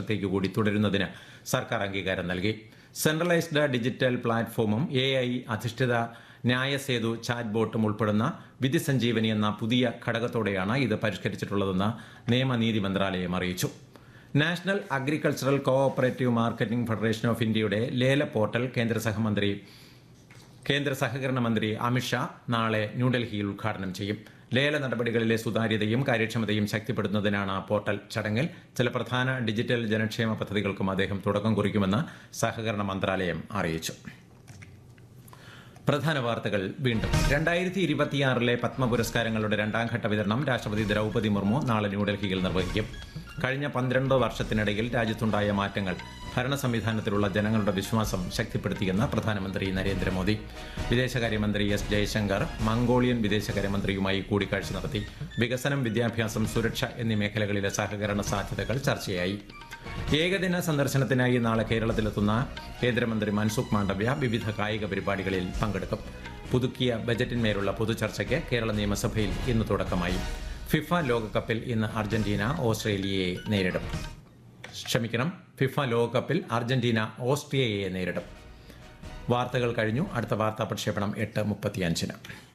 വർഷത്തേക്ക് കൂടി തുടരുന്നതിന് സർക്കാർ അംഗീകാരം നൽകി സെൻട്രലൈസ്ഡ് ഡിജിറ്റൽ പ്ലാറ്റ്ഫോമും എ ഐ അധിഷ്ഠിത ന്യായസേതു ചാറ്റ് ബോട്ടും ഉൾപ്പെടുന്ന വിധി സഞ്ജീവനി എന്ന പുതിയ ഘടകത്തോടെയാണ് ഇത് പരിഷ്കരിച്ചിട്ടുള്ളതെന്ന് നിയമനീതി മന്ത്രാലയം അറിയിച്ചു national agricultural cooperative marketing federation of ഇന്ത്യയുടെ ലേല പോർട്ടൽ കേന്ദ്ര സഹമന്ത്രി കേന്ദ്ര സഹകരണ മന്ത്രി അമിത്ഷാ നാളെ ന്യൂഡൽഹിയിൽ ഉദ്ഘാടനം ചെയ്യും ലേല നടപടികളിലെ സുതാര്യതയും കാര്യക്ഷമതയും ശക്തിപ്പെടുത്തുന്നതിനാണ് പോർട്ടൽ ചടങ്ങിൽ ചില പ്രധാന ഡിജിറ്റൽ ജനക്ഷേമ പദ്ധതികൾക്കും അദ്ദേഹം തുടക്കം കുറിക്കുമെന്ന് സഹകരണ മന്ത്രാലയം അറിയിച്ചു പ്രധാന വാർത്തകൾ വീണ്ടും രണ്ടായിരത്തി ഇരുപത്തിയാറിലെ പത്മ പുരസ്കാരങ്ങളുടെ രണ്ടാം ഘട്ട വിതരണം രാഷ്ട്രപതി ദ്രൗപദി മുർമു നാളെ ന്യൂഡൽഹിയിൽ നിർവഹിക്കും കഴിഞ്ഞ പന്ത്രണ്ട് വർഷത്തിനിടയിൽ രാജ്യത്തുണ്ടായ മാറ്റങ്ങൾ ഭരണ സംവിധാനത്തിലുള്ള ജനങ്ങളുടെ വിശ്വാസം ശക്തിപ്പെടുത്തിയെന്ന് പ്രധാനമന്ത്രി നരേന്ദ്രമോദി വിദേശകാര്യമന്ത്രി എസ് ജയശങ്കർ മംഗോളിയൻ വിദേശകാര്യമന്ത്രിയുമായി കൂടിക്കാഴ്ച നടത്തി വികസനം വിദ്യാഭ്യാസം സുരക്ഷ എന്നീ മേഖലകളിലെ സഹകരണ സാധ്യതകൾ ചർച്ചയായി ഏകദിന സന്ദർശനത്തിനായി നാളെ കേരളത്തിലെത്തുന്ന കേന്ദ്രമന്ത്രി മൻസുഖ് മാണ്ഡവ്യ വിവിധ കായിക പരിപാടികളിൽ പങ്കെടുക്കും പുതുക്കിയ ബജറ്റിന്മേലുള്ള പൊതുചർച്ചയ്ക്ക് കേരള നിയമസഭയിൽ ഇന്ന് തുടക്കമായി ഫിഫ ലോകകപ്പിൽ ഇന്ന് അർജന്റീന ഓസ്ട്രേലിയയെ നേരിടും ക്ഷമിക്കണം ഫിഫ ലോകകപ്പിൽ അർജന്റീന ഓസ്ട്രിയയെ നേരിടും വാർത്തകൾ കഴിഞ്ഞു അടുത്ത വാർത്താ പ്രക്ഷേപണം എട്ട് മുപ്പത്തിയഞ്ചിന്